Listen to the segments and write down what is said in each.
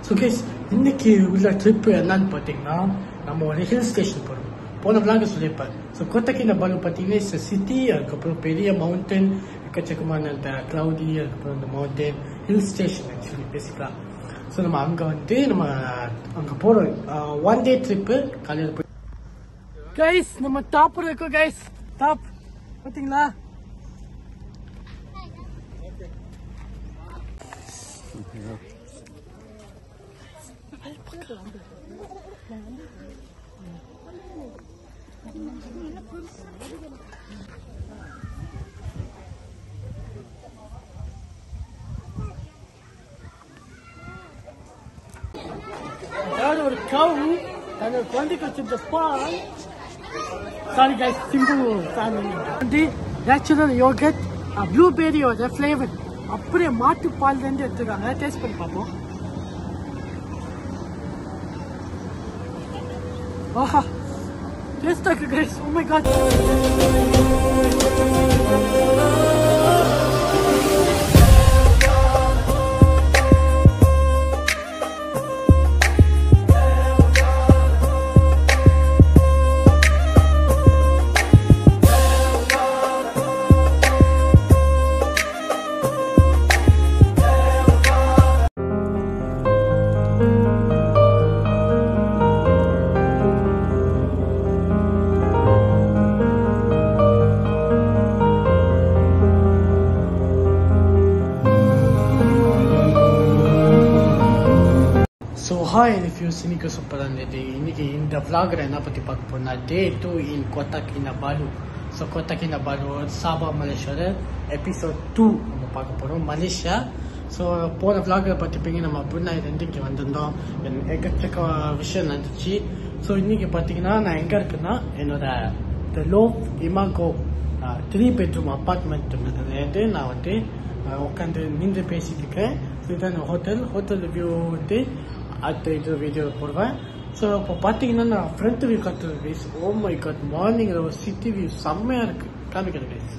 So case இன்னைக்கு உள்ள trip என்னன்னு பார்த்தீங்கன்னா நம்ம ஒரு ஹில் ஸ்டேஷன் போகிறோம் போன விளாக சொல்லியிருப்பேன் ஸோ கோத்தக்கின பாலு பார்த்தீங்கன்னா இட்ஸ் சிட்டி அதுக்கப்புறம் பெரிய மவுண்டன் எக்கச்சக்கமான அந்த க்ளவுடி அதுக்கப்புறம் அந்த மவுண்டன் ஹில் ஸ்டேஷன் ஆக்சுவலி பேசிக்கலாம் ஸோ நம்ம அங்கே வந்து நம்ம அங்கே போகிறோம் ஒன் டே ட்ரிப்பு காலையில் போய் கைஸ் நம்ம டாப்பில் இருக்கோம் கைஸ் டாப் பார்த்தீங்களா அதாவது ஒரு கவு தன்னோட குழந்தைக்கு வச்சிருந்த பால் சாரி கைஸ் சிம்பிள் ஃபேமிலி வந்து நேச்சுரல் யோகட் ப்ளூபெரியோட ஃப்ளேவர் அப்படியே மாட்டு பால்லேருந்து எடுத்துருக்காங்க டேஸ்ட் பண்ணி பார்ப்போம் ஆஹா டேஸ்ட் இருக்கு guys oh my God so hi refuse இன்னைக்கு சூப்பராக இருந்தது இன்னைக்கு இந்த vlogல என்ன பற்றி பார்க்க போனா day two in Kota Kinabalu so Kota Kinabalu Sabah மலேசியாவோட எபிசோட் டூ நம்ம பார்க்க போகிறோம் மலேசியா ஸோ போன vlogல பார்த்துப்பீங்க நம்ம புண்ணாயிலேருந்து இங்கே வந்திருந்தோம் என் எக்கச்சக்க விஷயம் நடந்துச்சு ஸோ இன்னைக்கு பார்த்தீங்கன்னா நான் எங்கே இருக்குன்னா என்னோட த லோ இமாகோ த்ரீ பெட்ரூம் அப்பார்ட்மெண்ட் வந்து நான் வந்து உட்காந்து நின்று பேசிட்டு இருக்கேன் இதுதான் ஹோட்டல் ஹோட்டல் ரிவ்யூ வந்து அடுத்த இது வீடியோ போடுவேன் ஸோ இப்போ பார்த்தீங்கன்னா நான் ஃப்ரண்ட் வியூ காட்டுறது guys oh my God morning ஒரு சிட்டி வியூ செம்மையாக இருக்கு காமிக்கிறேன் கைஸ்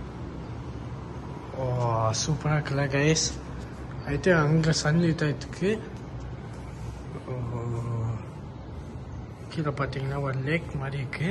ஓ சூப்பராக இருக்குல்ல கைஸ் అయితే அங்கே சன்லைட் ஆயிட்டுக்கு கீழே பார்த்தீங்கன்னா ஒரு லேக் மாதிரி இருக்கு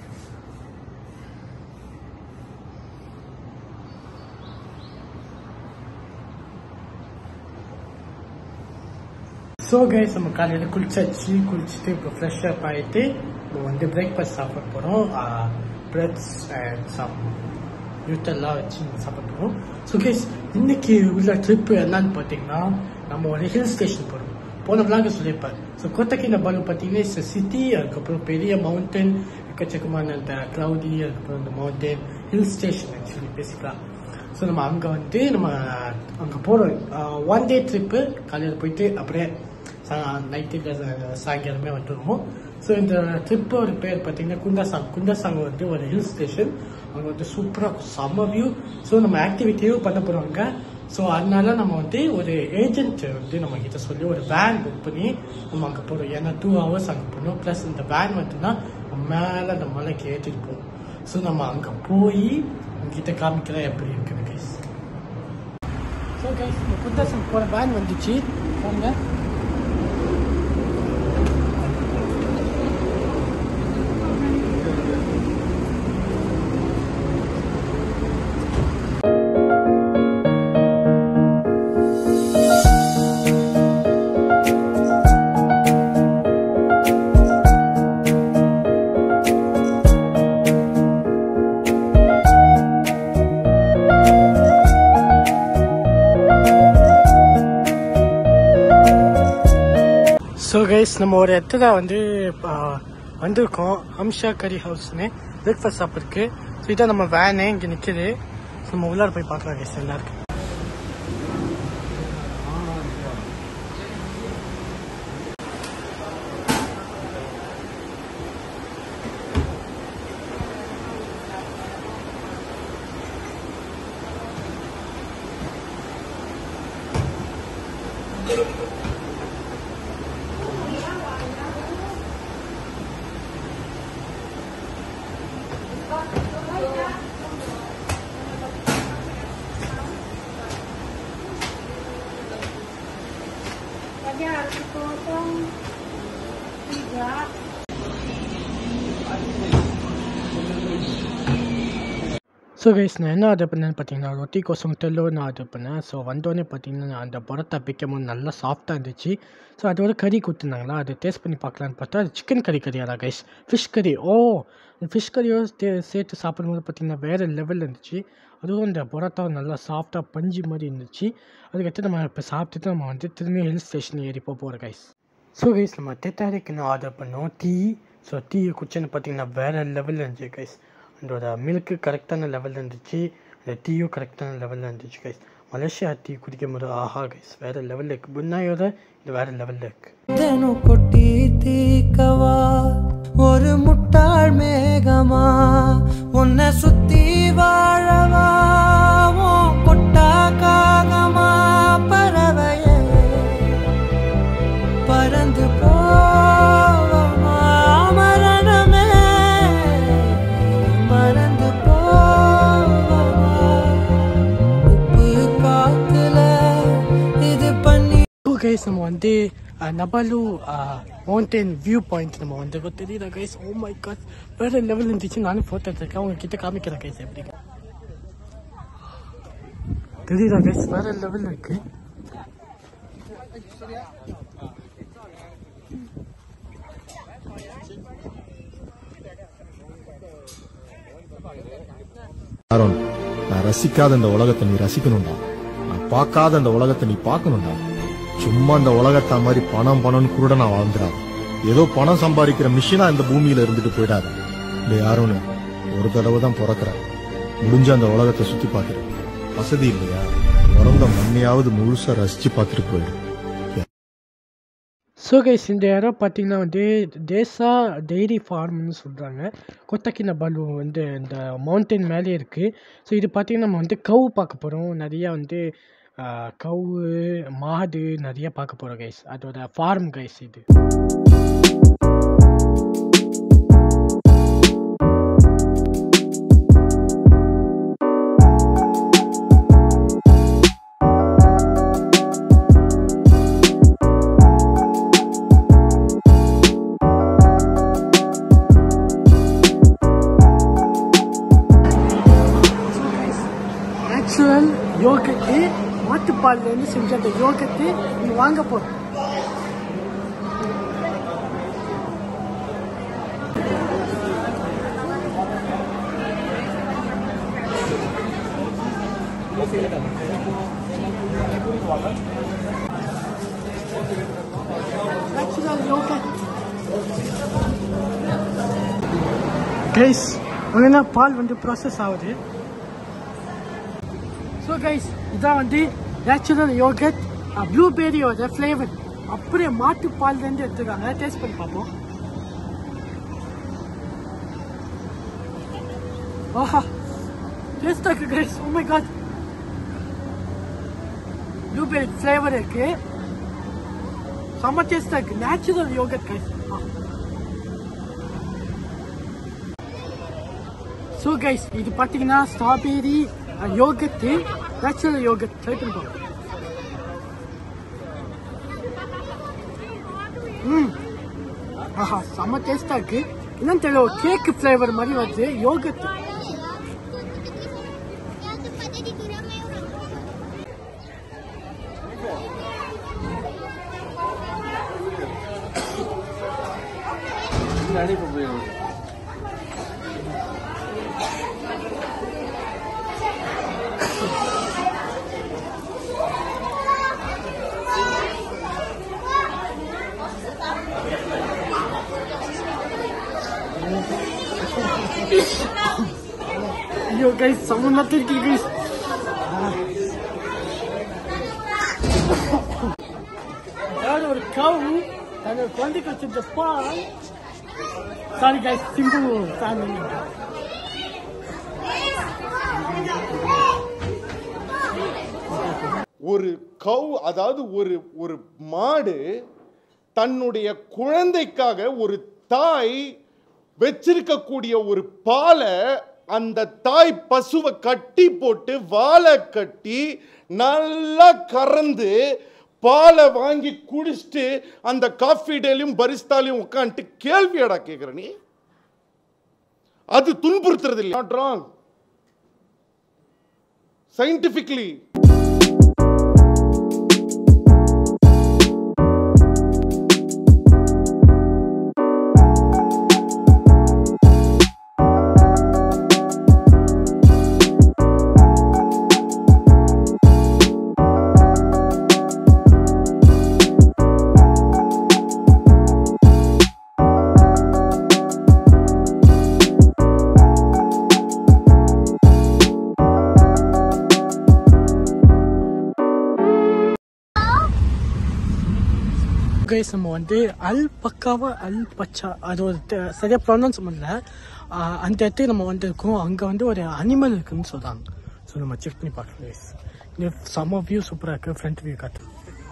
ஸோ கைஸ் நம்ம காலையில் குளிச்சாச்சு குளிச்சுட்டு இப்போ ஃப்ரெஷ் அப் ஆகிட்டு நம்ம வந்து பிரேக்ஃபாஸ்ட் சாப்பிட போகிறோம் பிரெட்ஸ் அண்ட் சம் யூட்டெல்லாம் வச்சு நம்ம சாப்பிட போகிறோம் ஸோ கைஸ் இன்னைக்கு உள்ள ட்ரிப் என்னன்னு பார்த்தீங்கன்னா நம்ம ஒரு ஹில் ஸ்டேஷன் போகிறோம் போன விளாக சொல்லியிருப்பேன் ஸோ கோத்தக்கின பாலு பார்த்தீங்கன்னா இட்ஸ் சிட்டி அதுக்கப்புறம் பெரிய மவுண்டன் எக்கச்சக்கமான அந்த க்ளவுடி அதுக்கப்புறம் அந்த மவுண்டன் ஹில் ஸ்டேஷன் ஆக்சுவலி பேசிக்கலாம் ஸோ நம்ம அங்கே வந்து நம்ம அங்கே போகிறோம் ஒன் டே ட்ரிப்பு காலையில் போயிட்டு அப்படியே நைட்டு சாயங்காலமே வந்துடுவோம் ஸோ இந்த ட்ரிப்போட பேர் பார்த்தீங்கன்னா குந்தாசாங் குந்தாசாங் வந்து ஒரு ஹில் ஸ்டேஷன் அங்கே வந்து சூப்பராக செம்ம வியூ ஸோ நம்ம ஆக்டிவிட்டியும் பண்ண போகிறோங்க ஸோ அதனால நம்ம வந்து ஒரு ஏஜென்ட் வந்து நம்ம கிட்ட சொல்லி ஒரு வேன் புக் பண்ணி நம்ம அங்கே போகிறோம் ஏன்னா டூ ஹவர்ஸ் அங்கே போகணும் ப்ளஸ் இந்த வேன் வந்துன்னா மேலே அந்த மலைக்கு ஏற்றிட்டு போகும் ஸோ நம்ம அங்கே போய் உங்ககிட்ட காமிக்கிறேன் எப்படி இருக்குது கைஸ் ஸோ கைஸ் இந்த புத்தசம் போகிற வேன் வந்துச்சு பாருங்க ஸோ கைஸ் நம்ம ஒரு இடத்துல வந்து ஆ, வந்திருக்கோம் ஹம்ஷா கரி ஹவுஸ்னு பிரேக்ஃபாஸ்ட் சாப்பிட்ருக்கு ஸோ இதான் நம்ம வேனு இங்கே நிற்குது நம்ம உள்ளார போய் பார்க்கலாம் கைஸ் நல்லா இருக்கு potong tiga ஸோ கைஸ் நான் என்ன ஆர்டர் பண்ணேன்னு பார்த்தீங்கன்னா ரொட்டி கோசம் தெல்லோன்னு ஆர்டர் பண்ணேன் ஸோ வந்தோடனே பார்த்தீங்கன்னா நான் அந்த பரோட்டா பிக்கும் போது நல்லா சாஃப்டாக இருந்துச்சு ஸோ அதோட கறி கொடுத்துருந்தாங்களா அதை டேஸ்ட் பண்ணி பார்க்கலான்னு பார்த்தா அது சிக்கன் கறி கறியாடா கைஸ் ஃபிஷ் கறி ஓ ஃபிஷ் கறியோடு தே சேர்த்து சாப்பிடும்போது பார்த்தீங்கன்னா வேறு லெவலில் இருந்துச்சு அதுவும் இந்த பரோட்டா நல்லா சாஃப்டாக பஞ்சு மாதிரி இருந்துச்சு அதுக்கடுத்து நம்ம இப்போ சாப்பிட்டுட்டு நம்ம வந்து திரும்பி ஹில் ஸ்டேஷன் ஏறி போக போகிறோம் கைஸ் ஸோ கைஸ் நம்ம டெட்டாரிக்குன்னு ஆர்டர் பண்ணோம் டீ ஸோ டீயை குடிச்சுன்னு பார்த்தீங்கன்னா வேறு லெவலில் இருந்துச்சு கைஸ் அதோட மில்க்கு கரெக்டான லெவலில் இருந்துச்சு அந்த டீயும் கரெக்டான லெவலில் இருந்துச்சு கைஸ் மலேசியா டீ குடிக்கும் போது ஆஹா கைஸ் வேறு லெவலில் இருக்குது புன்னாயோட இது வேறு லெவலில் இருக்குது தெனு கொட்டி தீக்கவா ஒரு முட்டாள் மேகமா உன்னை சுத்தி வாழவா உன் கொட்டா காகமா பறவையே பறந்து போவமா மரணமே மறந்து போவமா உப்பு காத்துல இது பண்ணி ஸோ கைஸ் நம்ம வந்து அஹ், நபாலு மவுண்டன் வியூ பாயிண்ட் நம்ம வந்து தெரியுதா கைஸ் ஓ மை காட் வேறு லெவல் இருந்துச்சு நானும் ஃபோட்டோ எடுத்துருக்கேன் அவங்க கிட்ட காமிக்கிறேன் கைஸ் எப்படி தெரியுதா கைஸ் வேறு லெவலில் இருக்கு அருண் நான் ரசிக்காத இந்த உலகத்தை நீ ரசிக்கணும்டா நான் பார்க்காத இந்த உலகத்தை நீ பார்க்கணும்டா சும்மா இந்த உலகத்தை மாதிரி பணம் பணம்னு கூட நான் வாழ்ந்துடாது ஏதோ பணம் சம்பாதிக்கிற மிஷினா இந்த பூமியில இருந்துட்டு போயிடாத இந்த யாருன்னு ஒரு தடவை தான் பிறக்கிற முடிஞ்ச அந்த உலகத்தை சுத்தி பார்த்துரு வசதி இல்லையா பிறந்த மண்ணையாவது முழுசா ரசிச்சு பார்த்துட்டு போயிடு ஸோ கைஸ் இந்த இடம் பார்த்தீங்கன்னா வந்து தேசா டெய்ரி ஃபார்ம்னு சொல்கிறாங்க கொத்தக்கின பலு வந்து இந்த மவுண்டன் மேலே இருக்குது ஸோ இது பார்த்தீங்கன்னா நம்ம வந்து கவு பார்க்க போகிறோம் நிறையா வந்து கவு மாடு நிறைய பார்க்க போகிறோம் கைஸ் அதோட ஃபார்ம் கைஸ் இது நேச்சுரல் யோகத்து மாட்டுப்பால்லேருந்து செஞ்ச அந்த யோகத்து இங்கே வாங்க போகிறோம் நேச்சுரல் யோகட் கைஸ் ஒழுங்கா பால் வந்து ப்ராசஸ் ஆகுது ஸோ கைஸ் இதான் வந்து நேச்சுரல் யோகட் ப்ளூபெரியோட ஃப்ளேவர் அப்படியே மாட்டு பால்லேருந்து எடுத்துருக்காங்க டேஸ்ட் பண்ணி பார்ப்போம் ஆஹா டேஸ்ட் இருக்கு guys oh my God blueberry flavour இருக்கு செம்ம டேஸ்டாக இருக்கு natural yogurt guys so guys இது பார்த்தீங்கன்னா strawberry yogurt natural yogurt try பண்ணி பாருங்க ம் ஆஹா செம்ம டேஸ்டாக இருக்கு என்னன்னு தெரியல ஒரு கேக் ஃப்ளேவர் மாதிரி வருது yogurt Yang tempatnya di Durame orang. ஐயோ கைஸ் செம்ம நட்டு இருக்கு கைஸ் அதாவது ஒரு கவு தன்னோட குழந்தைக்கு வச்சிருந்த பால் சாரி கைஸ் சிம்பிள் ஃபேமிலி ஒரு கவ் அதாவது ஒரு ஒரு மாடு தன்னுடைய குழந்தைக்காக ஒரு தாய் வச்சிருக்கக்கூடிய ஒரு பாலை அந்த தாய் பசுவை கட்டி போட்டு வாழை கட்டி நல்லா கறந்து பாலை வாங்கி குடிச்சிட்டு அந்த காஃபி டேலையும் பரிஸ்தாலையும் உட்காந்துட்டு கேள்வியடா கேட்குற நீ அது துன்புறுத்துறது இல்லை நாட் ராங் சயின்டிஃபிக்லி கைஸ் நம்ம வந்து அல் பக்காவா அல் பச்சா அது ஒரு த- சரியா ப்ரொனவுன்ஸ் பண்ணல ஆஹ் அந்த இடத்துக்கு நம்ம வந்திருக்கோம் அங்க வந்து ஒரு அனிமல் இருக்குன்னு சொல்றாங்க ஸோ நம்ம செக் பண்ணி பார்க்கலாம் கைஸ் இந்த செம்ம வியூ சூப்பரா இருக்கு ஃப்ரண்ட் வியூ காட்டு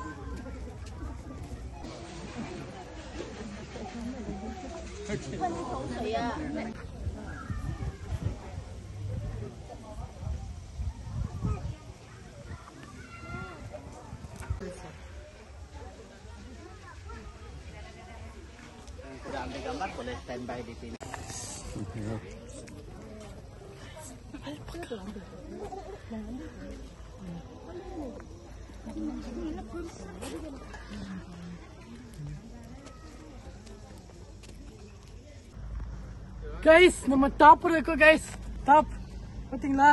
கைஸ் நம்ம டாப்ல இருக்கோம் கைஸ் டாப் பாத்தீங்களா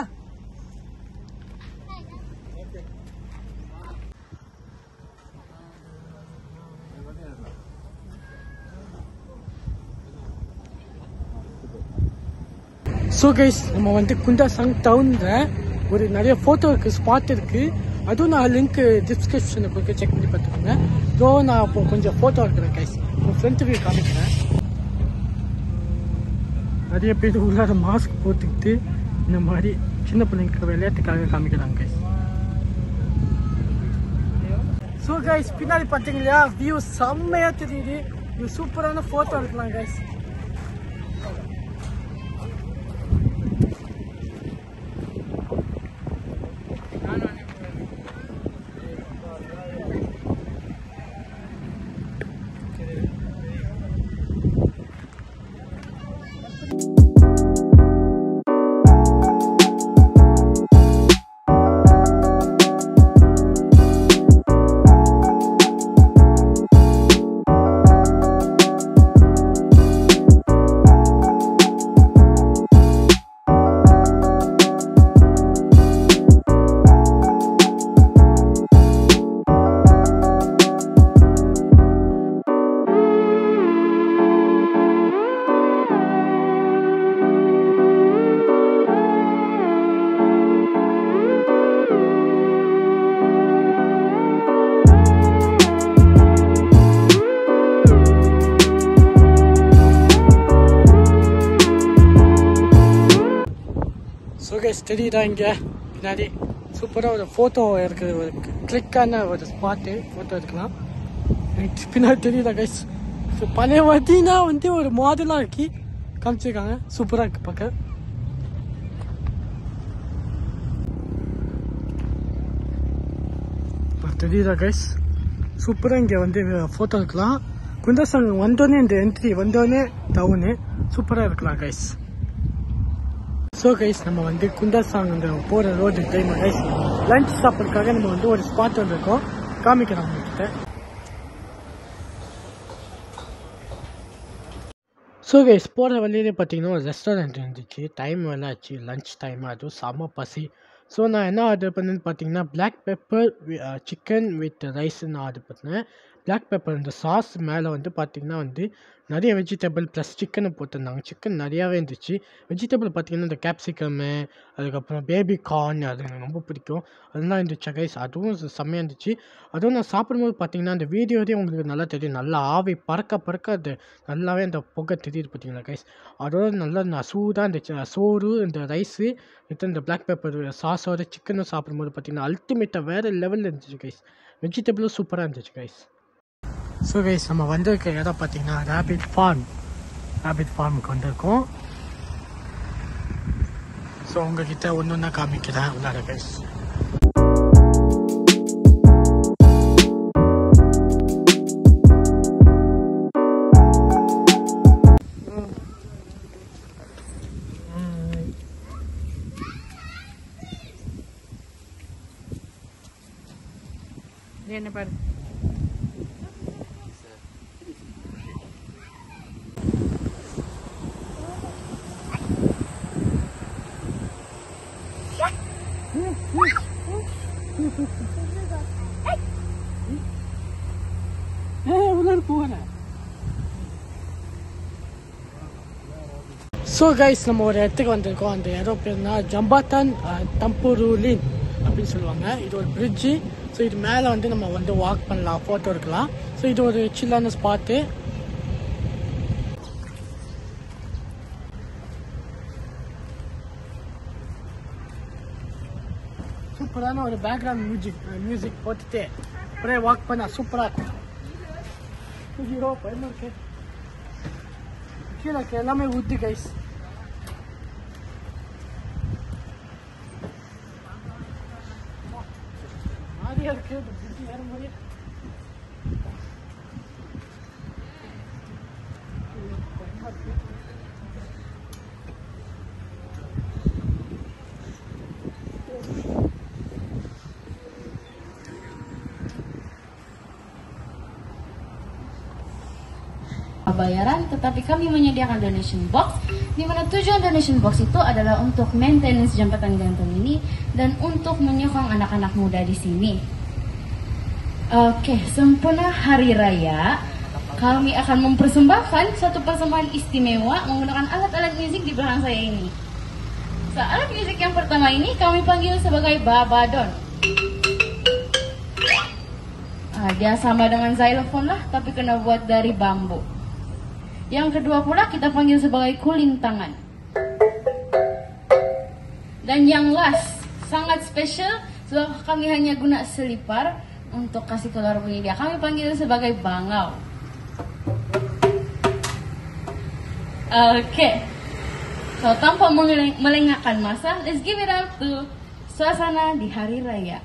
ஸோ கைஸ் நம்ம வந்து குண்டாசாங் டவுன்ல ஒரு நிறைய ஃபோட்டோ இருக்கு ஸ்பாட் இருக்கு அதுவும் நான் லிங்க் டிஸ்கிரிப்ஷனில் கொடுக்க செக் பண்ணி பார்த்துக்கோங்க ஸோ நான் இப்போ கொஞ்சம் ஃபோட்டோ எடுக்கிறேன் கைஸ் உங்கள் ஃப்ரெண்ட் வியூ காமிக்கிறேன் நிறைய பேர் உள்ளார மாஸ்க் போட்டுக்கிட்டு இந்த மாதிரி சின்ன பிள்ளைங்களுக்கு விளையாட்டுக்காக காமிக்கிறாங்க கைஸ் ஸோ கைஸ் பின்னாடி பார்த்தீங்களா வியூ செம்மையா தெரியுது இது சூப்பரான ஃபோட்டோ எடுக்கலாம் கைஸ் ஸோ கைஸ் தெரியுதா இங்கே பின்னாடி சூப்பராக ஒரு ஃபோட்டோ இருக்குது ஒரு கிளிக்கான ஒரு ஸ்பாட்டு ஃபோட்டோ எடுக்கலாம் எனக்கு பின்னாடி தெரியுதா கைஸ் ஸோ பழைய வாட்டினா வந்து ஒரு மாடலாக இருக்கி காமிச்சிருக்காங்க சூப்பராக இருக்கு பார்க்க இப்போ தெரியுதா கைஸ் சூப்பராக இங்கே வந்து ஃபோட்டோ எடுக்கலாம் குண்டசாங் வந்தோடனே இந்த என்ட்ரி வந்தோடனே டவுனு சூப்பராக இருக்கலாம் கைஸ் ஸோ கைஸ் நம்ம வந்து குண்டாசாங் அந்த போகிற ரோடு டைம் கைஸ் லஞ்ச் சாப்பிட்றதுக்காக நம்ம வந்து ஒரு ஸ்பாட் வந்திருக்கோம் காமிக்கிறோம் உங்ககிட்ட ஸோ கைஸ் போகிற வழியிலே பார்த்தீங்கன்னா ஒரு ரெஸ்டாரண்ட் இருந்துச்சு டைம் வேலை ஆச்சு லஞ்ச் டைம் அதுவும் செம்ம பசி ஸோ நான் என்ன ஆர்டர் பண்ணேன்னு பார்த்தீங்கன்னா black pepper chicken with rice நான் ஆர்டர் பண்ணேன் பிளாக் பெப்பர் இந்த சாஸ் மேலே வந்து பார்த்தீங்கன்னா வந்து நிறைய வெஜிடபிள் ப்ளஸ் சிக்கனை போட்டிருந்தாங்க சிக்கன் நிறையாவே இருந்துச்சு வெஜிடபிள் பார்த்தீங்கன்னா இந்த கேப்சிகம்மு அதுக்கப்புறம் பேபி கார்ன் அது எனக்கு ரொம்ப பிடிக்கும் அதெல்லாம் இருந்துச்சு கைஸ் அதுவும் செ- செம்மையா இருந்துச்சு அதுவும் நான் சாப்பிடும்போது பார்த்தீங்கன்னா அந்த வீடியோதே உங்களுக்கு நல்லா தெரியும் நல்லா ஆவி பறக்க பறக்க அது நல்லாவே அந்த புகை தெரியுது பார்த்தீங்களா கைஸ் அதோட நல்லா நான் சூடாக இருந்துச்சு அஹ் சோறு இந்த ரைஸு வித் இந்த பிளாக் பெப்பர் சாஸோட சிக்கனும் சாப்பிடும்போது பார்த்தீங்கன்னா அல்டிமேட்டாக வேறு லெவலில் இருந்துச்சு கைஸ் வெஜிடபிளும் சூப்பராக இருந்துச்சு கைஸ் ஸோ கைஸ் நம்ம வந்திருக்க இடம் பார்த்தீங்கன்னா ரேபிட் ஃபார்ம் ரேபிட் ஃபார்முக்கு வந்திருக்கோம் ஸோ உங்ககிட்ட ஒன்று ஒன்றா காமிக்கிறேன் உள்ளார கைஸ் என்ன பாரு ஸோ கைஸ் நம்ம ஒரு இடத்துக்கு வந்திருக்கோம் அந்த இடம் பேர்னா ஜம்பாத்தான் தம்புருலின் அப்படின்னு சொல்லுவாங்க இது ஒரு பிரிட்ஜு ஸோ இது மேலே வந்து நம்ம வந்து வாக் பண்ணலாம் ஃபோட்டோ எடுக்கலாம் ஸோ இது ஒரு சில்லான ஸ்பாட்டு சூப்பரான ஒரு பேக்ரவுண்ட் மியூசிக் மியூசிக் போட்டுட்டு அப்படியே வாக் பண்ண சூப்பராக இருக்கும் ஹீரோ பயமா இருக்கு கீழே இருக்கு எல்லாமே உத்து கைஸ் மாதிரியா இருக்கு இந்த bridge ஏற மாதிரியே. பயமா இருக்கு. bayaran, tetapi kami menyediakan donation box, di mana tujuan donation box itu adalah untuk maintenance jembatan gantung ini dan untuk menyokong anak-anak muda di sini. Oke, sempurna hari raya, kami akan mempersembahkan satu persembahan istimewa menggunakan alat-alat musik di belakang saya ini. So, alat musik yang pertama ini kami panggil sebagai babadon. Ah, dia sama dengan xylophone lah, tapi kena buat dari bambu. Yang kedua pula kita panggil sebagai kuling tangan. Dan yang last, sangat spesial, sebab kami hanya guna selipar untuk kasih keluar bunyi dia. Kami panggil sebagai bangau. Oke. So, tanpa meleng- melengahkan masa, let's give it up to suasana di hari raya.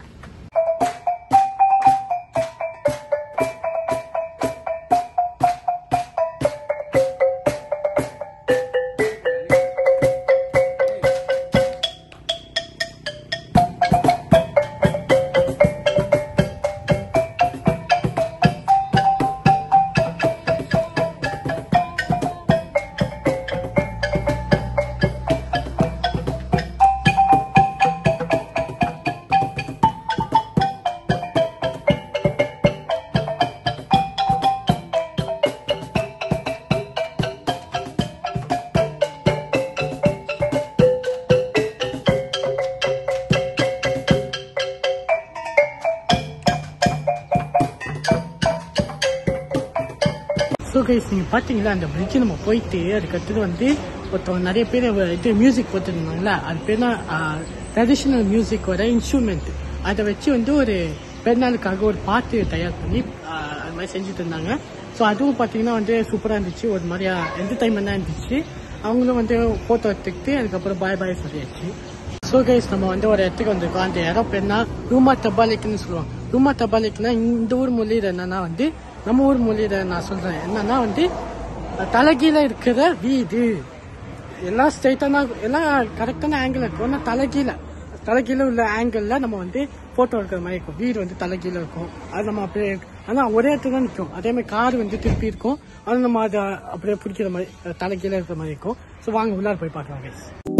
So guys நீங்கள் பார்த்தீங்களா அந்த bridge நம்ம போயிட்டு அதுக்கடுத்தது வந்து ஒருத்தவங்க நிறைய பேர் இது மியூசிக் போட்டுருந்தாங்களா அது பேர்னா ட்ரெடிஷ்னல் மியூசிக்கோட இன்ஸ்ட்ருமெண்ட் அதை வச்சு வந்து ஒரு பெருநாளுக்காக ஒரு பாட்டு தயார் பண்ணி ஆஹ், அது மாதிரி செஞ்சுட்டு இருந்தாங்க ஸோ அதுவும் பார்த்தீங்கன்னா வந்து சூப்பராக இருந்துச்சு ஒரு மாதிரியா என்டர்டைன்மெண்ட்டாக இருந்துச்சு அவங்களும் வந்து ஃபோட்டோ எடுத்துக்கிட்டு அதுக்கப்புறம் பாய் பாய் சொல்லியாச்சு ஸோ கைஸ் நம்ம வந்து ஒரு இடத்துக்கு வந்திருக்கோம் அந்த இடம் பேர்னா ரூமா தபாலிக்குன்னு சொல்லுவாங்க ரூமா தபாலிக்குன்னா இந்த ஊர் மொழியில் என்னன்னா வந்து நம்ம ஊர் மொழியில நான் சொல்றேன் என்னன்னா வந்து தலைகீழ இருக்கிற வீடு எல்லாம் ஸ்ட்ரைட்டான எல்லாம் கரெக்டான ஆங்கிள் இருக்கும் ஆனால் தலைகீழ தலைகீழ உள்ள ஆங்கிளில் நம்ம வந்து ஃபோட்டோ எடுக்கிற மாதிரி இருக்கும் வீடு வந்து தலைகீழ இருக்கும் அது நம்ம அப்படியே ஆனால் ஒரே இடத்துல தான் நிற்கும் அதே மாதிரி கார் வந்து திருப்பி இருக்கும் அது நம்ம அதை அப்படியே பிடிக்கிற மாதிரி தலைகீழ இருக்கிற மாதிரி இருக்கும் ஸோ வாங்க உள்ளார போய் பார்க்கலாம் guys.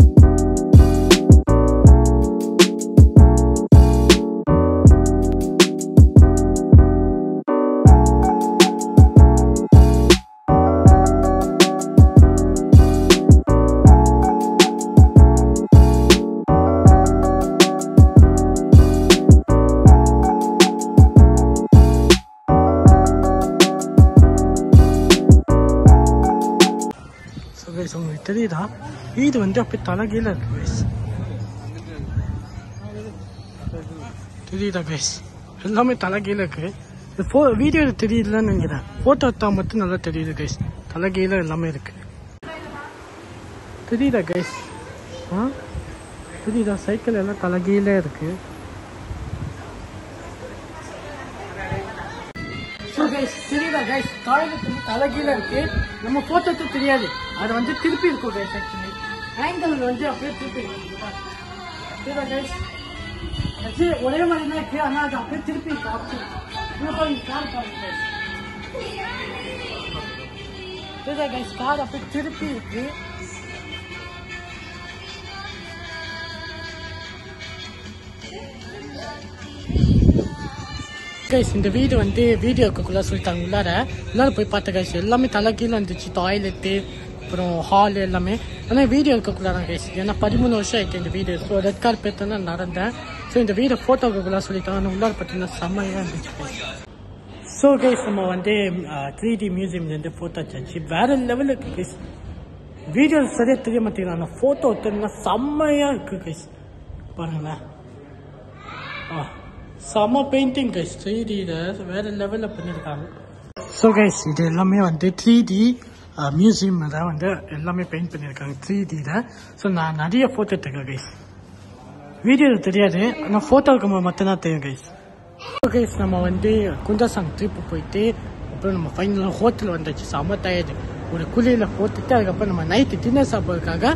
ஸோ கைஸ் உங்களுக்கு தெரியுதா வீடு வந்து அப்படியே தலைகீழ இருக்கு கைஸ் தெரியுதா கைஸ் எல்லாமே தலைகீழ இருக்கு இந்த ஃபோ வீடியோவில் தெரியுதுலன்னு நினைக்கிறேன் ஃபோட்டோ எடுத்தா மட்டும் நல்லா தெரியுது கைஸ் தலைகீழ எல்லாமே இருக்கு தெரியுதா கைஸ் ஆ தெரியுதா சைக்கிள் எல்லாம் தலைகீழ இருக்கு ஸோ கைஸ் தெரியுதா கைஸ் டாய்லெட் வந்து தலைகீழ இருக்கு நம்ம போட்டோத்து தெரியாது அது வந்து திருப்பி இருக்கும் கைஸ் ஆக்சுவலி ஆங்கிள் வந்து அப்படியே திருப்பி இருக்கும் தெரியுதா கைஸ் ஆச்சு ஒரே மாதிரி தான் இருக்கு ஆனா அது அப்படியே திருப்பி இருக்கு ஆப்ஷன் கார் பாருங்க இதுதான் கைஸ் கார் அப்படியே திருப்பி இருக்கு கைஸ் இந்த வீடு வந்து வீடியோக்குள்ளே சொல்லிட்டாங்க உள்ளார உள்ளார போய் பார்த்த கைஸ் எல்லாமே தலை கீழே இருந்துச்சு டாய்லெட்டு அப்புறம் ஹால் எல்லாமே ஆனால் வீடியோ இருக்கக்குள்ளார கைஸ் ஏன்னா பதிமூணு வருஷம் ஆயிட்டு இந்த வீடு ஸோ ரெட் கார்பெட் தான் நடந்தேன் ஸோ இந்த வீடை ஃபோட்டோக்குள்ளே சொல்லிட்டாங்க ஆனால் உள்ளார பார்த்தீங்கன்னா செம்மையாக இருந்துச்சு கைஸ் ஸோ கைஸ் நம்ம வந்து த்ரீ டி மியூசியம்லேருந்து ஃபோட்டோ வச்சாச்சு வேற லெவலுக்கு கைஸ் வீடியோ சரியாக தெரிய மாட்டேங்குது ஆனால் ஃபோட்டோ எடுத்ததுன்னா செம்மையாக இருக்குது கைஸ் பாருங்களேன் ஆ செம பெயிண்டிங் கைஸ் த்ரீ டியில் வேறு லெவலில் பண்ணியிருக்காங்க ஸோ கைஸ் இது எல்லாமே வந்து த்ரீ டி மியூசியம் தான் வந்து எல்லாமே பெயிண்ட் பண்ணியிருக்காங்க த்ரீ டியில் ஸோ நான் நிறைய ஃபோட்டோ எடுத்துக்கிறேன் கைஸ் வீடியோவில் தெரியாது ஆனால் ஃபோட்டோ இருக்கும்போது மட்டும்தான் தெரியும் கைஸ் ஸோ கைஸ் நம்ம வந்து குந்தாசாங் ட்ரிப்பு போயிட்டு அப்புறம் நம்ம ஃபைனலாக ஹோட்டல் வந்தாச்சு செம்ம டயர்டு ஒரு குழியில் போட்டுட்டு அதுக்கப்புறம் நம்ம நைட்டு டின்னர் சாப்பிட்றதுக்காக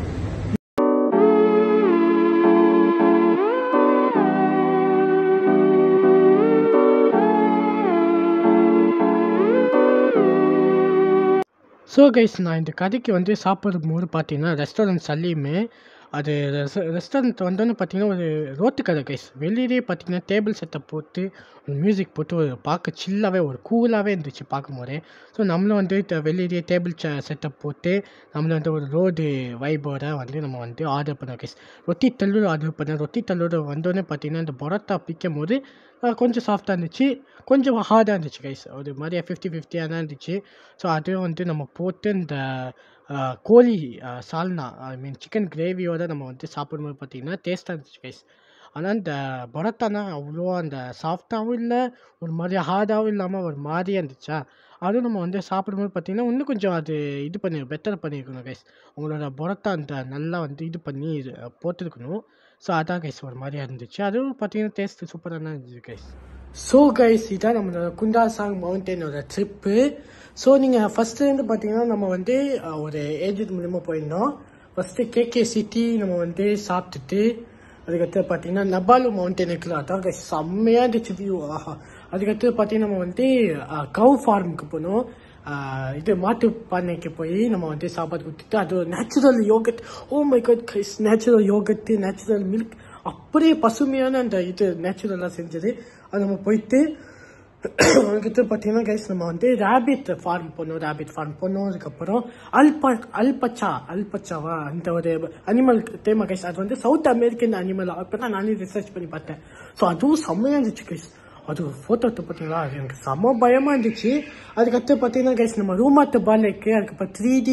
ஸோ கைஸ் நான் இந்த கடைக்கு வந்து சாப்பிடும் போது பார்த்தீங்கன்னா ரெஸ்டாரண்ட் சல்லியுமே அது ரெஸ்டாரண்ட் வந்தோன்னு பார்த்தீங்கன்னா ஒரு ரோட்டு கடை கைஸ் வெளியிலே பார்த்தீங்கன்னா டேபிள் செட்டை போட்டு ஒரு மியூசிக் போட்டு ஒரு பார்க்க சில்லாகவே ஒரு கூலாகவே இருந்துச்சு பார்க்கும்போதே ஸோ நம்மளும் வந்து ட- வெளியிலே டேபிள் செட்டப் போட்டு நம்மளும் வந்து ஒரு ரோடு வைபோட வந்து நம்ம வந்து ஆர்டர் பண்ணோம் கைஸ் ரொட்டி தள்ளூர் ஆர்டர் பண்ணேன் ரொட்டி தள்ளூர் வந்தோடனே பார்த்தீங்கன்னா இந்த பரோட்டா பிக்கும் போது அஹ், கொஞ்சம் சாஃப்டாக இருந்துச்சு கொஞ்சம் ஹார்டாக இருந்துச்சு கைஸ் ஒரு மாதிரி ஃபிஃப்டி ஃபிஃப்டியாக தான் இருந்துச்சு ஸோ அதுவும் வந்து நம்ம போட்டு இந்த அஹ், கோழி அஹ், சால்னா ஐ மீன் சிக்கன் கிரேவியோட நம்ம வந்து சாப்பிடும்போது பார்த்தீங்கன்னா டேஸ்ட்டாக இருந்துச்சு கைஸ் ஆனால் இந்த பரோட்டானா அவ்வளோ அந்த சாஃப்டாகவும் இல்லை ஒரு மாதிரி ஹார்டாகவும் இல்லாமல் ஒரு மாதிரியாக இருந்துச்சா அதுவும் நம்ம வந்து சாப்பிடும்போது பார்த்தீங்கன்னா இன்னும் கொஞ்சம் அது இது பண்ணி பெட்டர் பண்ணியிருக்கணும் கைஸ் உங்களோட பரோட்டா அந்த நல்லா வந்து இது பண்ணி இது, அஹ், போட்டிருக்கணும் ஸோ அதான் கைஸ் ஒரு மாதிரியாக இருந்துச்சு அதுவும் பார்த்தீங்கன்னா டேஸ்ட் சூப்பராக தான் இருந்துச்சு கைஸ் ஸோ கைஸ் இதான் நம்மளோட குண்டாசாங் மவுண்டனோட ட்ரிப்பு ஸோ நீங்கள் ஃபஸ்ட்டுலேருந்து பார்த்தீங்கன்னா நம்ம வந்து அஹ், ஒரு ஏஜென்ட் மூலியமாக போயிருந்தோம் ஃபஸ்ட்டு கேகே சிட்டி நம்ம வந்து சாப்பிட்டுட்டு அதுக்கடுத்து பார்த்தீங்கன்னா நபாலு மவுண்டன் இருக்குல்ல அதான் guys செம்மையாக இருந்துச்சு வியூ ஆஹா அதுக்கடுத்து பார்த்தீங்கன்னா நம்ம வந்து கவு ஃபார்முக்கு போனோம் ஆஹ் இது மாட்டு பண்ணைக்கு போய் நம்ம வந்து சாப்பாடு கொடுத்துட்டு அது ஒரு natural yogurt oh my God guys natural yogurt natural milk அப்படியே பசுமையான அந்த இது நேச்சுரலாக செஞ்சது அது நம்ம போயிட்டு அதுக்கடுத்து பார்த்தீங்கன்னா கைஸ் நம்ம வந்து ரேபிட் ஃபார்ம் பண்ணோம் ரேபிட் ஃபார்ம் பண்ணோம் அதுக்கப்புறம் அல்பா அல்பச்சா அல்பச்சாவா அந்த ஒரு அனிமல் தேமா கைஸ் அது வந்து சவுத் அமெரிக்கன் அனிமல் அப்போ தான் நானே ரிசர்ச் பண்ணி பார்த்தேன் ஸோ அதுவும் செம்மையாக இருந்துச்சு கைஸ் அது ஃபோட்டோ எடுத்து பார்த்தீங்களா அது எனக்கு செம்ம பயமாக இருந்துச்சு அதுக்கடுத்து பார்த்தீங்கன்னா கைஸ் நம்ம ரூமாத்து பாலைக்கு அதுக்கப்புறம் த்ரீ டி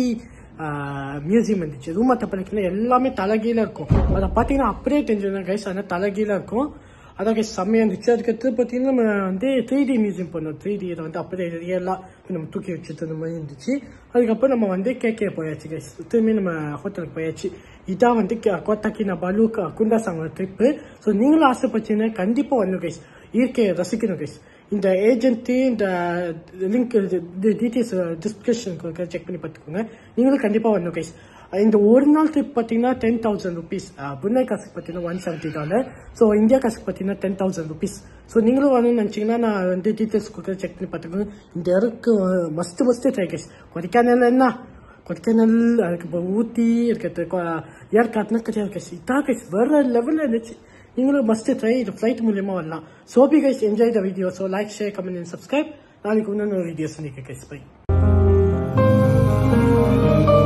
மியூசியம் இருந்துச்சு ரூமாத்து பாலைக்குல எல்லாமே தலைகீழ இருக்கும் அதை பார்த்தீங்கன்னா அப்படியே தெரிஞ்சிருந்தேன் கைஸ் ஆனால் தலைகீழ இருக்கும் அதான் கைஸ் செம்மையாக இருந்துச்சு அதுக்கடுத்து பார்த்தீங்கன்னா நம்ம வந்து த்ரீ டி மியூசியம் பண்ணோம் த்ரீ டி வந்து அப்படியே ரியலாக நம்ம தூக்கி வச்சுட்டு அந்த மாதிரி இருந்துச்சு அதுக்கப்புறம் நம்ம வந்து கேகே போயாச்சு கைஸ் திரும்பி நம்ம ஹோட்டலுக்கு போயாச்சு இதான் வந்து கே- கோத்தாக்கி நான் பலு குண்டாசாங்க ட்ரிப்பு ஸோ நீங்களும் ஆசைப்பட்டீங்கன்னா கண்டிப்பாக வரணும் கைஸ் இயற்கையை ரசிக்கணும் கைஸ் இந்த ஏஜென்ட்டு இந்த லிங்க் டீட்டெயில்ஸ் டிஸ்கிரிப்ஷன் செக் பண்ணி பார்த்துக்கோங்க நீங்களும் கண்டிப்பாக வரணும் கைஸ் இந்த ஒரு நாள் ட்ரிப் பார்த்தீங்கன்னா டென் தௌசண்ட் ருபீஸ் புன்னை காசுக்கு பார்த்தீங்கன்னா one seventy dollar so India காசுக்கு பார்த்தீங்கன்னா டென் தௌசண்ட் ருபீஸ் ஸோ நீங்களும் வரணும்னு நினச்சிங்கன்னா நான் வந்து டீட்டெயில்ஸ் கொடுக்குற செக் பண்ணி பார்த்துக்கோங்க இந்த இடத்துக்கு must must try guys Kodaikanal என்ன கொடைக்கானல் அதுக்கப்புறம் ஊட்டி இருக்கிறது ஏற்காட்டுனா கிடையாது கைஸ் இதான் கைஸ் வேற லெவலில் இருந்துச்சு நீங்களும் மஸ்ட் ட்ரை இது ஃப்ளைட் மூலியமா வரலாம் சோபி guys enjoy the video so like share comment and subscribe நாளைக்கு இன்னொன்று வீடியோ சந்திக்க கைஸ் பை